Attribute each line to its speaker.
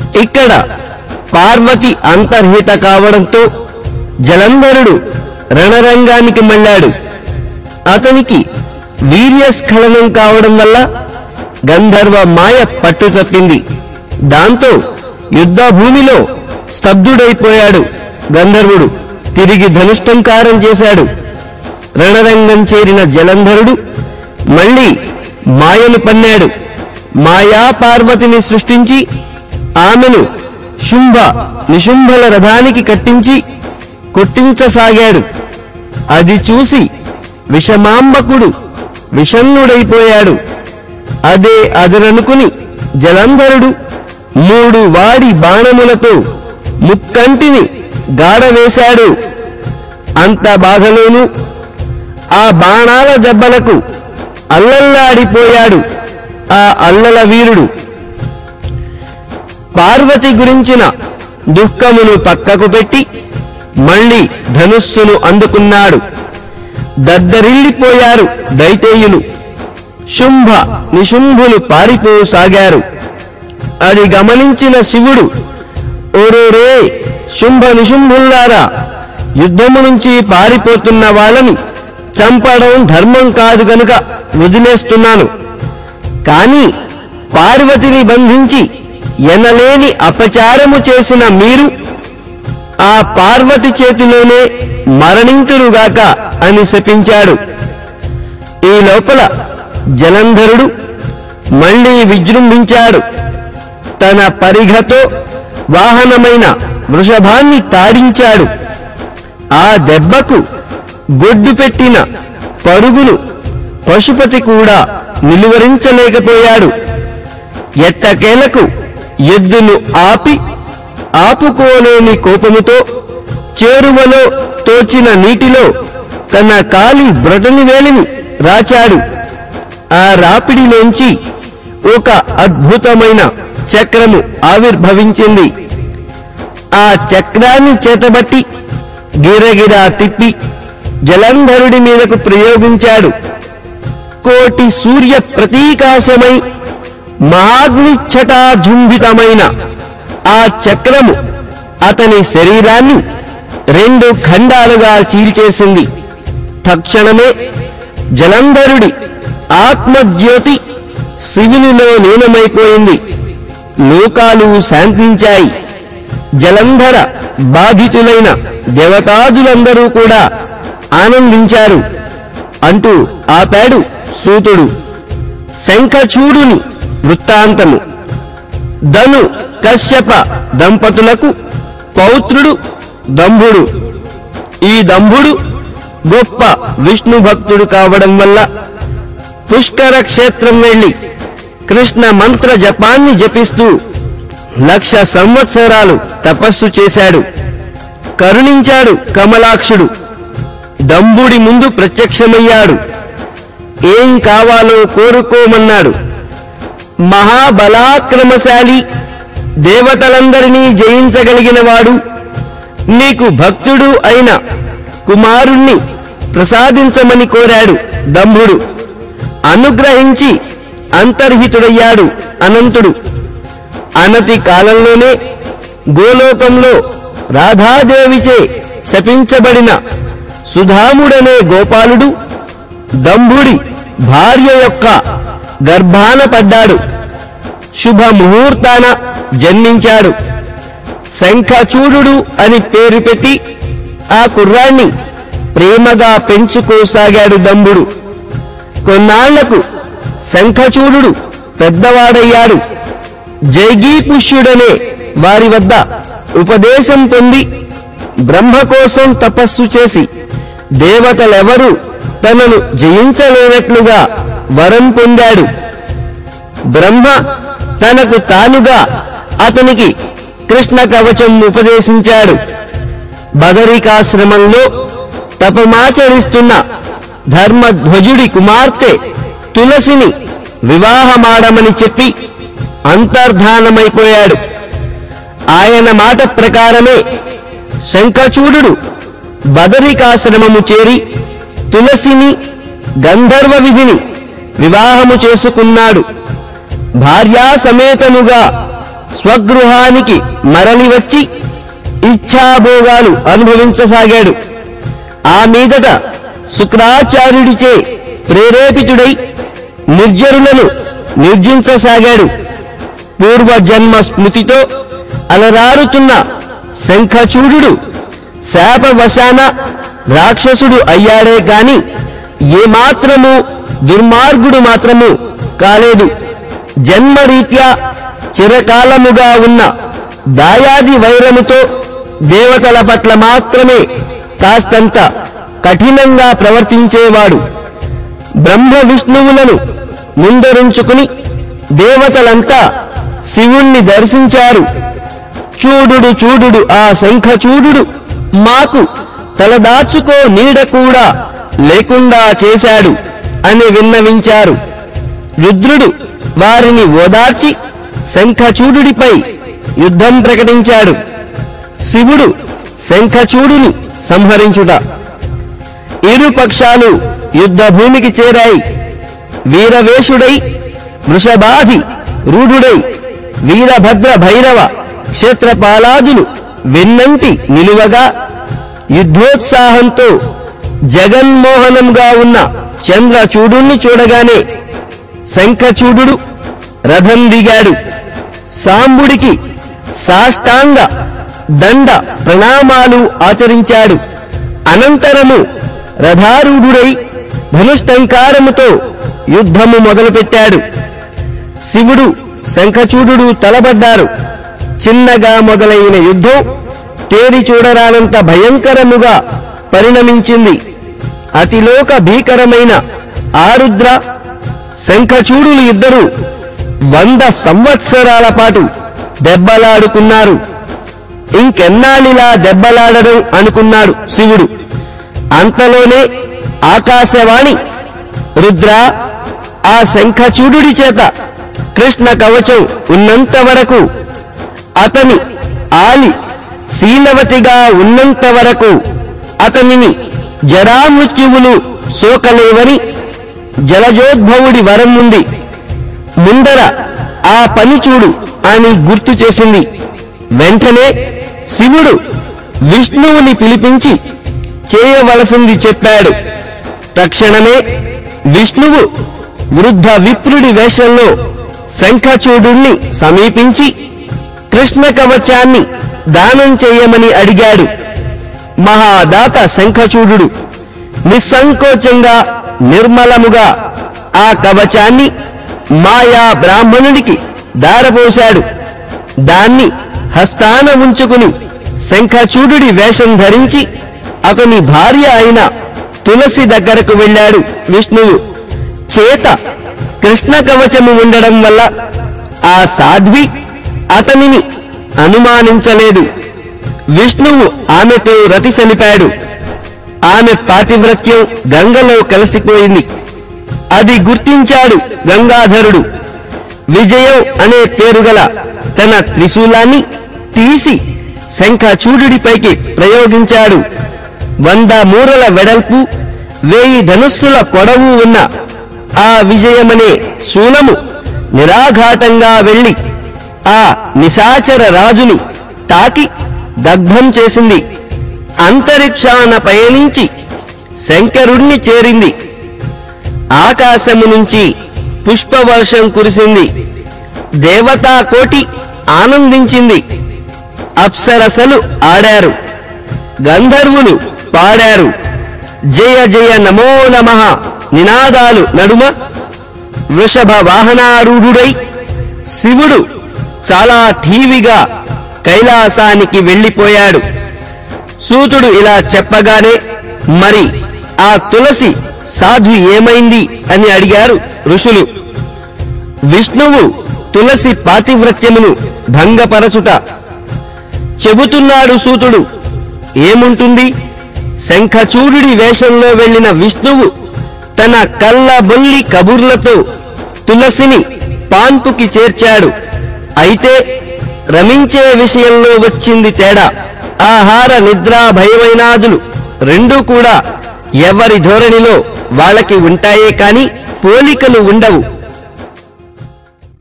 Speaker 1: ఇక్కడ పార్వతి అంతర్హిత కావడంతో జలంధరుడు రణరంగానికి మళ్ళాడు అతనికి వీర్యస్ఖలనం కావడం వల్ల గంధర్వ మాయ పట్టు తప్పింది దాంతో యుద్ధ భూమిలో స్తబ్దుడైపోయాడు గంధర్వుడు తిరిగి ధనుష్టంకారం చేశాడు రణరంగం చేరిన జలంధరుడు మళ్ళీ మాయను పన్నాడు మాయా పార్వతిని సృష్టించి ఆమెను శుంభ నిశుంభల రథానికి కట్టించి కొట్టించసాగాడు అది చూసి విషమాంబకుడు విషణ్ణుడైపోయాడు అదే అదరనుకుని జలంధరుడు మూడు వాడి బాణములతో ముక్కంటిని గాడవేశాడు అంత బాధలోనూ ఆ బాణాల దెబ్బలకు అల్లల్లాడిపోయాడు ఆ అల్లల వీరుడు పార్వతి గురించిన దుఃఖమును పక్కకు పెట్టి మళ్ళీ ధనుస్సును అందుకున్నాడు దద్దరిల్లిపోయారు దైతేయులు శుంభ నిశుంభులు పారిపోసాగారు అది గమనించిన శివుడు ఓరోరే శుంభ నిశుంభుల్లారా యుద్ధము నుంచి పారిపోతున్న వాళ్ళని చంపడం ధర్మం కాదు గనుక వదిలేస్తున్నాను కాని పార్వతిని బంధించి ఎనలేని అపచారము చేసిన మీరు ఆ పార్వతి చేతిలోనే మరణింతురుగాక అని శపించాడు ఈ లోపల జలంధరుడు మళ్ళీ విజృంభించాడు తన పరిఘతో వాహనమైన వృషభాన్ని తాడించాడు ఆ దెబ్బకు గొడ్డు పెట్టిన పరుగును పశుపతి కూడా నిలువరించలేకపోయాడు ఎట్టకేలకు ఎద్దును ఆపి ఆపుకోలేని కోపముతో చేరువలో తోచిన నీటిలో తన కాలి బ్రొటని వేలిని రాచాడు ఆ రాపిడిలోంచి ఒక అద్భుతమైన చక్రము ఆవిర్భవించింది ఆ చక్రాన్ని చేతబట్టి గిరగిరా తిప్పి జలంధరుడి మీదకు ప్రయోగించాడు కోటి సూర్య ప్రతీకాశమై మహాగ్నిఛటాజుంభితమైన ఆ చక్రము అతని శరీరాన్ని రెండు ఖండాలుగా చీల్చేసింది తక్షణమే జలంధరుడి ఆత్మజ్యోతి శివునిలో లీనమైపోయింది లోకాలు శాంతించాయి జలంధర బాధితులైన దేవతాదులందరూ కూడా ఆనందించారు అంటూ ఆపాడు సూతుడు శంఖచూడుని వృత్తాంతము ధను కశ్యప దంపతులకు పౌత్రుడు దంభుడు ఈ దంభుడు గొప్ప విష్ణు భక్తుడు కావడం వల్ల పుష్కర క్షేత్రం వెళ్లి కృష్ణ మంత్ర జపాన్ని జపిస్తూ లక్ష సంవత్సరాలు తపస్సు చేశాడు కరుణించాడు కమలాక్షుడు దంబుడి ముందు ప్రత్యక్షమయ్యాడు ఏం కావాలో కోరుకోమన్నాడు మహాబలాక్రమశాలి దేవతలందరినీ జయించగలిగినవాడు నీకు భక్తుడు అయిన కుమారుణ్ణి ప్రసాదించమని కోరాడు దంభుడు అనుగ్రహించి అంతర్హితుడయ్యాడు అనంతుడు అనతి కాలంలోనే గోలోకంలో రాధాదేవిచే శపించబడిన సుధాముడనే గోపాలుడు దంభుడి భార్య యొక్క గర్భాన పడ్డాడు శుభ ముహూర్తాన జన్మించాడు శంఖచూడు అని పేరు పెట్టి ఆ కుర్రాణ్ణి ప్రేమగా పెంచుకోసాగాడు దంభుడు కొన్నాళ్లకు శంఖచూడు పెద్దవాడయ్యాడు జైగీపుష్యుడనే వారి వద్ద ఉపదేశం పొంది బ్రహ్మ కోసం తపస్సు చేసి దేవతలెవరూ తనను జయించలేనట్లుగా వరం పొందాడు బ్రహ్మ తనకు తానుగా అతనికి కృష్ణ కవచం ఉపదేశించాడు బదరికాశ్రమంలో తపమాచరిస్తున్న ధర్మధ్వజుడి కుమార్తె తులసిని వివాహమాడమని చెప్పి అంతర్ధానమైపోయాడు ఆయన మాట ప్రకారమే శంఖచూడు బదరికాశ్రమము చేరి తులసిని గంధర్వ విధిని వివాహము చేసుకున్నాడు భార్యా సమేతముగా స్వగృహానికి మరలి వచ్చి ఇచ్ఛాభోగాలు అనుభవించసాగాడు ఆ మీదట శుక్రాచార్యుడిచే ప్రేరేపితుడై నిర్జరులను నిర్జించసాగాడు పూర్వజన్మ స్మృతితో అలరారుతున్న శంఖచూడు శాపవశాన రాక్షసుడు అయ్యాడే కాని ఏమాత్రము దుర్మార్గుడు మాత్రము కాలేదు జన్మరీత్యా చిరకాలముగా ఉన్న దాయాది వైరముతో దేవతల పట్ల మాత్రమే కాస్తంత కఠినంగా ప్రవర్తించేవాడు బ్రహ్మ విష్ణువులను ముందరుంచుకుని దేవతలంతా శివుణ్ణి దర్శించారు చూడుడు చూడుడు ఆ శంఖచూడుడు మాకు తలదాచుకో నీడ కూడా లేకుండా చేశాడు అని విన్నవించారు రుద్రుడు వారిని ఓదార్చి శంఖచూడుడిపై యుద్ధం ప్రకటించాడు శివుడు శంఖచూడుని సంహరించుట ఇరు పక్షాలు యుద్ధ భూమికి చేరాయి వీరవేషుడై వృషభాధి రూఢుడై వీరభద్ర భైరవ క్షేత్రపాలాదులు వెన్నంటి నిలువగా యుద్ధోత్సాహంతో జగన్మోహనంగా ఉన్న చంద్రచూడుణ్ణి చూడగానే శంఖచూడు రథం దిగాడు సాంబుడికి సాష్టాంగ దండ ప్రణామాలు ఆచరించాడు అనంతరము రథారూఢుడై ధనుష్టంకారముతో యుద్ధము మొదలుపెట్టాడు శివుడు శంఖచూడు తలబడ్డారు చిన్నగా మొదలైన యుద్ధం తేరి చూడరానంత భయంకరముగా పరిణమించింది అతిలోక భీకరమైన ఆరుద్ర శంఖచూడులు ఇద్దరూ వంద సంవత్సరాల పాటు దెబ్బలాడుకున్నారు ఇంకెన్నాళ్ళిలా దెబ్బలాడడం అనుకున్నాడు శివుడు అంతలోనే ఆకాశవాణి రుద్ర ఆ శంఖచూడుడి చేత కృష్ణ కవచం ఉన్నంత వరకు అతని ఆలి శీలవతిగా ఉన్నంత వరకు అతనిని జరామృత్యువులు సోకలేవని జలజోద్భవుడి వరం ఉంది ముందర ఆ పని చూడు అని గుర్తు చేసింది వెంటనే శివుడు విష్ణువుని పిలిపించి చేయవలసింది చెప్పాడు తక్షణమే విష్ణువు వృద్ధ విప్రుడి వేషంలో శంఖచూడుణ్ణి సమీపించి కృష్ణ కవచాన్ని దానం చేయమని అడిగాడు మహాదాత శంఖచూడు నిస్సంకోచంగా నిర్మలముగా ఆ కవచాన్ని మాయా బ్రాహ్మణుడికి దారపోశాడు దాన్ని హస్తాన ఉంచుకుని శంఖచూడుడి వేషం ధరించి అతని భార్య అయిన తులసి దగ్గరకు వెళ్ళాడు విష్ణువు చేత కృష్ణ కవచము ఉండడం వల్ల ఆ సాధ్వి అతనిని అనుమానించలేదు విష్ణువు ఆమెతో రతి సలిపాడు ఆమె పాతివ్రత్యం గంగలో కలిసిపోయింది అది గుర్తించాడు గంగాధరుడు విజయం అనే పేరుగల తన త్రిశూలాన్ని తీసి శంఖచూడుడిపైకి ప్రయోగించాడు వంద మూరల వెడల్పు వేయి ధనుస్సుల పొడవు ఉన్న ఆ విజయమనే శూలము నిరాఘాటంగా వెళ్లి ఆ నిశాచర రాజుని తాకి దగ్ధం చేసింది అంతరిక్షాన పయనించి శంకరుణ్ణి చేరింది ఆకాశము నుంచి పుష్పవర్షం కురిసింది దేవతా కోటి ఆనందించింది అప్సరసలు ఆడారు గంధర్వులు పాడారు జయ జయ నమో నమః నినాదాలు నడుమ వృషభ వాహనారూఢుడై శివుడు చాలా ఠీవిగా కైలాసానికి వెళ్ళిపోయాడు సూతుడు ఇలా చెప్పగానే మరి ఆ తులసి సాధ్వి ఏమైంది అని అడిగారు ఋషులు విష్ణువు తులసి పాతివ్రత్యమును భంగపరచుట చెబుతున్నాడు సూతుడు ఏముంటుంది శంఖచూడుడి వేషంలో వెళ్ళిన విష్ణువు తన కళ్ళబొల్లి కబుర్లతో తులసిని పాన్పుకి చేర్చాడు అయితే రమించే విషయంలో వచ్చింది తేడా ఆహార నిద్రా భయమైనాదులు రెండూ కూడా ఎవరి ధోరణిలో వాళ్ళకి ఉంటాయే కాని పోలికలు ఉండవు